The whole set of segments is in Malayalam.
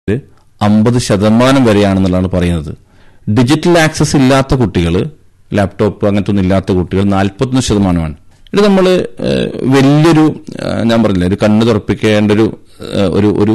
അമ്പത് ശതമാനം വരെയാണെന്നുള്ളതാണ് പറയുന്നത് ഡിജിറ്റൽ ആക്സസ് ഇല്ലാത്ത കുട്ടികൾ ലാപ്ടോപ്പ് അങ്ങനത്തെ ഒന്നും ഇല്ലാത്ത കുട്ടികൾ നാൽപ്പത്തൊന്ന് ശതമാനമാണ് ഇത് നമ്മൾ വലിയൊരു ആ, ഞാൻ പറഞ്ഞില്ല ഒരു കണ്ണ് തുറപ്പിക്കേണ്ട ഒരു ആ, ഒരു ഒരു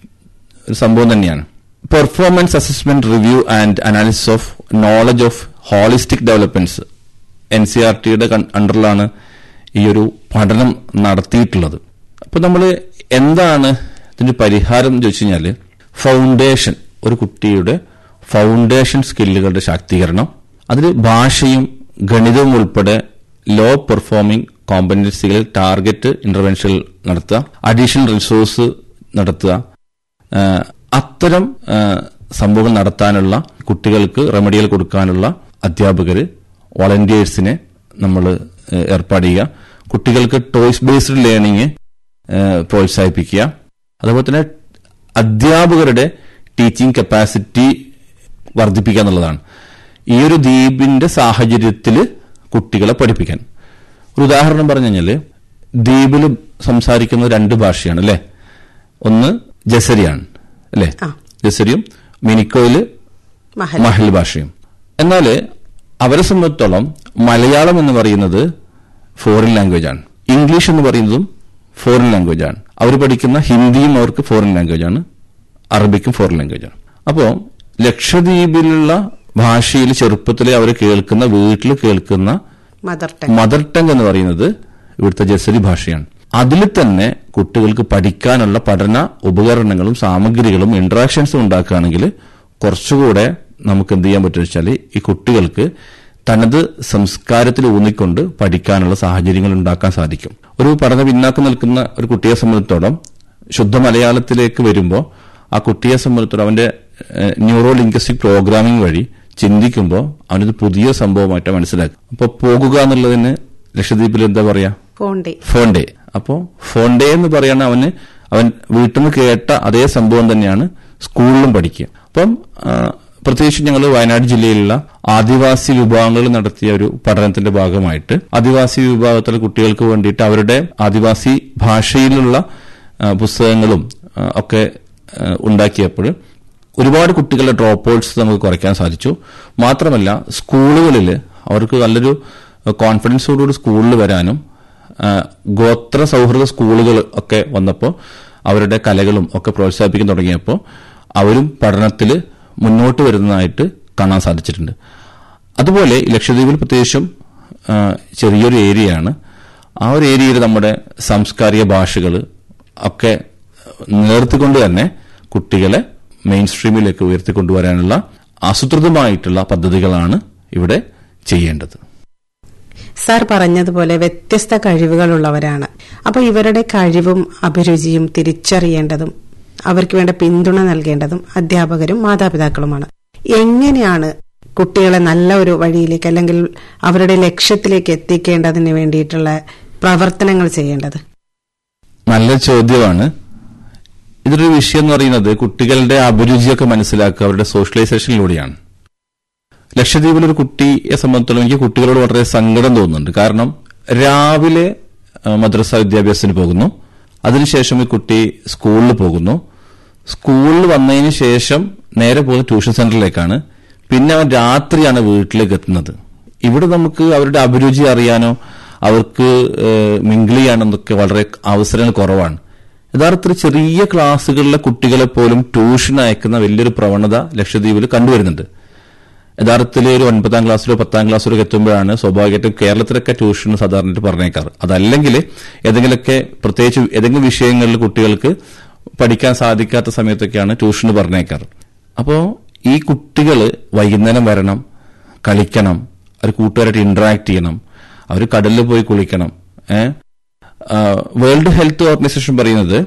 ഒരു സംഭവം തന്നെയാണ് performance assessment review and analysis of knowledge of holistic developments N C R ടിയുടെ അണ്ടറിലാണ് ഈ ഒരു പഠനം നടത്തിയിട്ടുള്ളത് അപ്പൊ നമ്മൾ എന്താണ് ഇതിന്റെ പരിഹാരം എന്ന് ചോദിച്ചു കഴിഞ്ഞാൽ ഫൗണ്ടേഷൻ ഒരു കുട്ടിയുടെ ഫൗണ്ടേഷൻ സ്കില്ലുകളുടെ ശാക്തീകരണം അതിൽ ഭാഷയും ഗണിതവും ഉൾപ്പെടെ ലോ പെർഫോമിംഗ് കോമ്പറ്റൻസികളിൽ ടാർഗറ്റ് ഇന്റർവെൻഷൻ നടത്തുക അഡീഷണൽ റിസോഴ്സ് നടത്തുക ആ, അത്തരം ആ, സംഭവങ്ങൾ നടത്താനുള്ള കുട്ടികൾക്ക് റെമഡികൾ കൊടുക്കാനുള്ള അധ്യാപകർ വളണ്ടിയേഴ്സിനെ നമ്മൾ ഏർപ്പാട് ചെയ്യുക കുട്ടികൾക്ക് ടോയ്സ് ബേസ്ഡ് ലേണിംഗ് പ്രോത്സാഹിപ്പിക്കുക അതുപോലെ തന്നെ അധ്യാപകരുടെ ടീച്ചിങ് കപ്പാസിറ്റി വർദ്ധിപ്പിക്കുക എന്നുള്ളതാണ് ഈ ഒരു ദ്വീപിന്റെ സാഹചര്യത്തിൽ കുട്ടികളെ പഠിപ്പിക്കാൻ ഒരു ഉദാഹരണം പറഞ്ഞു കഴിഞ്ഞാൽ ദ്വീപിൽ സംസാരിക്കുന്ന രണ്ട് ഭാഷയാണ് അല്ലെ ഒന്ന് ജസരിയാണ് അല്ലെ ആ. ജസരിയും മിനിക്കോയില് മഹൽ മഹൽ ഭാഷയും എന്നാൽ അവരെ സംബന്ധിച്ചിടത്തോളം മലയാളം എന്ന് പറയുന്നത് ഫോറിൻ ലാംഗ്വേജ് ആണ് ഇംഗ്ലീഷ് എന്ന് പറയുന്നതും ഫോറിൻ ലാംഗ്വേജ് ആണ് അവർ പഠിക്കുന്ന ഹിന്ദിയും അവർക്ക് ഫോറിൻ ലാംഗ്വേജ് ആണ് അറബിക്കും ഫോറിൻ ലാംഗ്വേജ് ആണ് അപ്പോൾ ലക്ഷദ്വീപിലുള്ള ഭാഷയിൽ ചെറുപ്പത്തിലെ അവർ കേൾക്കുന്ന വീട്ടിൽ കേൾക്കുന്ന മദർ ടങ് മദർ ടങ് എന്ന് പറയുന്നത് ഇവിടുത്തെ ജസരി ഭാഷയാണ് അതിൽ തന്നെ കുട്ടികൾക്ക് പഠിക്കാനുള്ള പഠന ഉപകരണങ്ങളും സാമഗ്രികളും ഇന്ററാക്ഷൻസും ഉണ്ടാക്കുകയാണെങ്കിൽ കുറച്ചുകൂടെ നമുക്ക് എന്ത് ചെയ്യാൻ പറ്റുമെന്ന് വെച്ചാൽ ഈ കുട്ടികൾക്ക് തനത് സംസ്കാരത്തിൽ ഊന്നിക്കൊണ്ട് പഠിക്കാനുള്ള സാഹചര്യങ്ങൾ ഉണ്ടാക്കാൻ സാധിക്കും ഒരു പഠന പിന്നാക്കം നിൽക്കുന്ന ഒരു കുട്ടിയെ സംബന്ധിച്ചിടത്തോളം ശുദ്ധ മലയാളത്തിലേക്ക് വരുമ്പോൾ ആ കുട്ടിയെ സംബന്ധിച്ചിടത്തോളം അവന്റെ ന്യൂറോ ലിംഗ്വിസ്റ്റിക് പ്രോഗ്രാമിംഗ് വഴി ചിന്തിക്കുമ്പോൾ അവനത് പുതിയ സംഭവമായിട്ട് മനസ്സിലാക്കും അപ്പോൾ പോകുക എന്നുള്ളതിന് ലക്ഷദ്വീപിൽ എന്താ പറയാ പോണ്ടേ ഫോണ്ടേ അപ്പോ ഫോണ്ടേ എന്ന് പറയണ അവന് അവൻ വീട്ടിൽ നിന്ന് കേട്ട അതേ സംഭവം തന്നെയാണ് സ്കൂളിലും പഠിക്കുക അപ്പം ആ, പ്രത്യേകിച്ച് ഞങ്ങൾ വയനാട് ജില്ലയിലുള്ള ആദിവാസി വിഭാഗങ്ങൾ നടത്തിയ ഒരു പഠനത്തിന്റെ ഭാഗമായിട്ട് ആദിവാസി വിഭാഗത്തിലെ കുട്ടികൾക്ക് വേണ്ടിയിട്ട് അവരുടെ ആദിവാസി ഭാഷയിലുള്ള ആ, പുസ്തകങ്ങളും ആ, ഒക്കെ ആ, ഉണ്ടാക്കിയപ്പോൾ ഒരുപാട് കുട്ടികളുടെ ഡ്രോപ്പ് ഔട്ട്സ് നമുക്ക് കുറയ്ക്കാൻ സാധിച്ചു മാത്രമല്ല സ്കൂളുകളിൽ അവർക്ക് നല്ലൊരു കോൺഫിഡൻസോടുകൂടി സ്കൂളിൽ വരാനും ആ, ഗോത്ര സൗഹൃദ സ്കൂളുകൾ ഒക്കെ വന്നപ്പോൾ അവരുടെ കലകളും ഒക്കെ പ്രോത്സാഹിപ്പിക്കാൻ തുടങ്ങിയപ്പോൾ അവരും പഠനത്തിൽ മുന്നോട്ട് വരുന്നതായിട്ട് കാണാൻ സാധിച്ചിട്ടുണ്ട് അതുപോലെ ഈ ലക്ഷദ്വീപിൽ പ്രത്യേകിച്ചും ആ, ചെറിയൊരു ഏരിയയാണ് ആ ഒരു ഏരിയയിൽ നമ്മുടെ സാംസ്കാരിക ഭാഷകൾ ഒക്കെ നിലനിർത്തിക്കൊണ്ട് തന്നെ കുട്ടികളെ മെയിൻ സ്ട്രീമിലേക്ക് ഉയർത്തിക്കൊണ്ടുവരാനുള്ള ആസൂത്രിതമായിട്ടുള്ള പദ്ധതികളാണ് ഇവിടെ ചെയ്യേണ്ടത് സാർ പറഞ്ഞതുപോലെ വ്യത്യസ്ത കഴിവുകളുള്ളവരാണ് അപ്പൊ ഇവരുടെ കഴിവും അഭിരുചിയും തിരിച്ചറിയേണ്ടതും അവർക്ക് വേണ്ട പിന്തുണ നൽകേണ്ടതും അധ്യാപകരും മാതാപിതാക്കളുമാണ് എങ്ങനെയാണ് കുട്ടികളെ നല്ല ഒരു വഴിയിലേക്ക് അല്ലെങ്കിൽ അവരുടെ ലക്ഷ്യത്തിലേക്ക് എത്തിക്കേണ്ടതിന് വേണ്ടിയിട്ടുള്ള പ്രവർത്തനങ്ങൾ ചെയ്യേണ്ടത് നല്ല ചോദ്യമാണ് ഇതൊരു വിഷയം എന്ന് പറയുന്നത് കുട്ടികളുടെ അഭിരുചിയൊക്കെ മനസ്സിലാക്കുക അവരുടെ സോഷ്യലൈസേഷനിലൂടെയാണ് ലക്ഷദ്വീപിൽ ഒരു കുട്ടിയെ സംബന്ധിച്ചിടത്തോളം എനിക്ക് കുട്ടികളോട് വളരെ സങ്കടം തോന്നുന്നുണ്ട് കാരണം രാവിലെ ആ, മദ്രസ വിദ്യാഭ്യാസത്തിന് പോകുന്നു അതിനുശേഷം ഈ കുട്ടി സ്കൂളിൽ പോകുന്നു സ്കൂളിൽ വന്നതിന് ശേഷം നേരെ പോകുന്ന ട്യൂഷൻ സെന്ററിലേക്കാണ് പിന്നെ അവൻ രാത്രിയാണ് വീട്ടിലേക്ക് എത്തുന്നത് ഇവിടെ നമുക്ക് അവരുടെ അഭിരുചി അറിയാനോ അവർക്ക് മിങ്കിൾ ചെയ്യാനൊക്കെ വളരെ അവസരങ്ങൾ കുറവാണ് യഥാർത്ഥത്തിൽ ചെറിയ ക്ലാസ്സുകളിലെ കുട്ടികളെ പോലും ട്യൂഷൻ അയക്കുന്ന വലിയൊരു പ്രവണത ലക്ഷദ്വീപിൽ കണ്ടുവരുന്നുണ്ട് യഥാർത്ഥത്തിൽ ഒരു ഒൻപതാം ക്ലാസ്സിലോ പത്താം ക്ലാസ്സിലോ എത്തുമ്പോഴാണ് സ്വാഭാവികമായിട്ടും കേരളത്തിലൊക്കെ ട്യൂഷൻ സാധാരണയായിട്ട് പറഞ്ഞേക്കാറ് അതല്ലെങ്കിൽ ഏതെങ്കിലുമൊക്കെ പ്രത്യേകിച്ച് ഏതെങ്കിലും വിഷയങ്ങളിൽ കുട്ടികൾക്ക് പഠിക്കാൻ സാധിക്കാത്ത സമയത്തൊക്കെയാണ് ട്യൂഷന് പറഞ്ഞേക്കാറ് അപ്പോൾ ഈ കുട്ടികൾ വൈകുന്നേരം വരണം കളിക്കണം അവർ കൂട്ടുകാരായിട്ട് ഇന്ററാക്ട് ചെയ്യണം അവർ കടലിൽ പോയി കുളിക്കണം ഏഹ് വേൾഡ് ഹെൽത്ത് ഓർഗനൈസേഷൻ പറയുന്നത്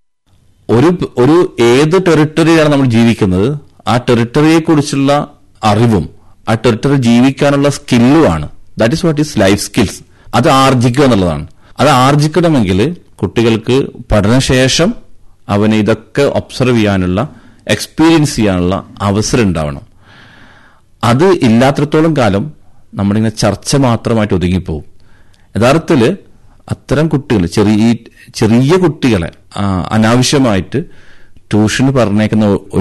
ഒരു ഒരു ഏത് ടെറിട്ടറിയിലാണ് നമ്മൾ ജീവിക്കുന്നത് ആ ടെറിട്ടറിയെ കുറിച്ചുള്ള അറിവും ആ ടെറിട്ടറി ജീവിക്കാനുള്ള സ്കില്ലുമാണ് that is what is life skills അത് ആർജിക്കുക എന്നുള്ളതാണ് അത് ആർജിക്കണമെങ്കിൽ കുട്ടികൾക്ക് പഠനശേഷം അവന് ഇതൊക്കെ ഒബ്സർവ് ചെയ്യാനുള്ള എക്സ്പീരിയൻസ് ചെയ്യാനുള്ള അവസരം ഉണ്ടാവണം അത് ഇല്ലാത്തിടത്തോളം കാലം നമ്മളിങ്ങനെ ചർച്ച മാത്രമായിട്ട് ഒതുങ്ങിപ്പോവും യഥാർത്ഥത്തിൽ അത്തരം കുട്ടികൾ ചെറിയ ഈ ചെറിയ കുട്ടികളെ ആ, അനാവശ്യമായിട്ട് ട്യൂഷന് പറഞ്ഞേക്കുന്ന ഒ-